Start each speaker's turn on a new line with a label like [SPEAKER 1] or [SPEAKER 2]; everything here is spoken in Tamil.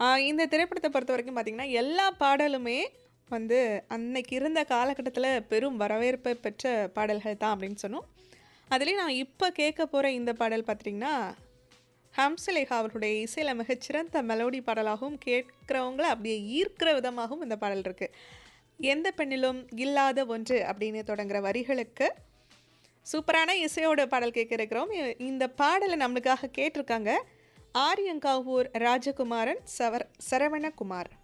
[SPEAKER 1] ஆ, இந்த திரைப்படத்தை பொறுத்த வரைக்கும் பார்த்தீங்கன்னா எல்லா பாடலுமே வந்து அன்னைக்கு இருந்த காலகட்டத்தில் பெரும் வரவேற்பை பெற்ற பாடல்கள் தான் அப்படின்னு சொன்னோம் அதுலேயும் நான் இப்போ கேட்க போகிற இந்த பாடல் பார்த்தீங்கன்னா ஹம்சலேகா அவர்களுடைய இசையில் மிகச்சிறந்த மெலோடி பாடலாகவும் கேட்குறவங்கள அப்படியே ஈர்க்கிற விதமாகவும் இந்த பாடல் இருக்குது எந்த பெண்ணிலும் இல்லாத ஒன்று அப்படின்னு தொடங்குற வரிகளுக்கு சூப்பரான இசையோட பாடல் கேட்க இருக்கிறோம் இ- இந்த பாடலை நம்மளுக்காக கேட்டிருக்காங்க ஆரியங்காவூர் ராஜகுமாரன் சவர் சரவணகுமார்